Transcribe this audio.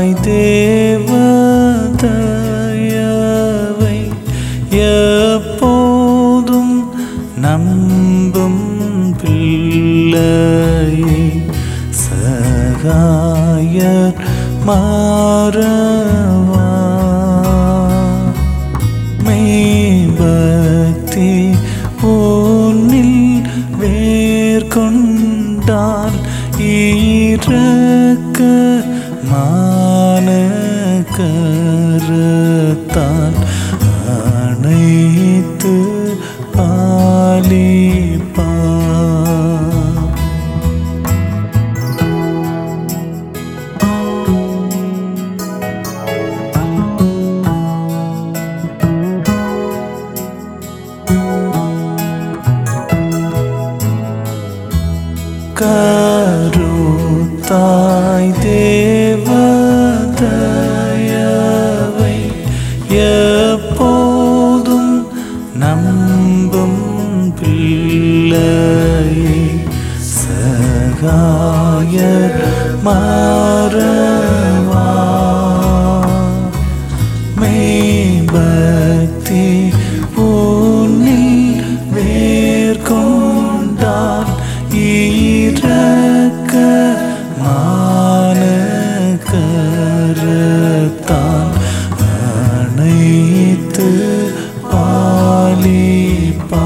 தாய் தேவதயவை எப்போதும் நம்பும் பிள்ளையை சகாயர் மாறவா மெய்பக்தி உன்னில் வேர்கொண்டால் ஈரக்க மான கரத்தால் அனைத்து பாலிப்பா கருத்தாய் தேவதயவை எப்போதும் நம்பும் பிள்ளையை சகாயர் மாறவா மெய்பக்தி உன்னில் வேர்கொண்டால் ஈரக்க மான கரத்தால் அனைத்து பாலிப்பா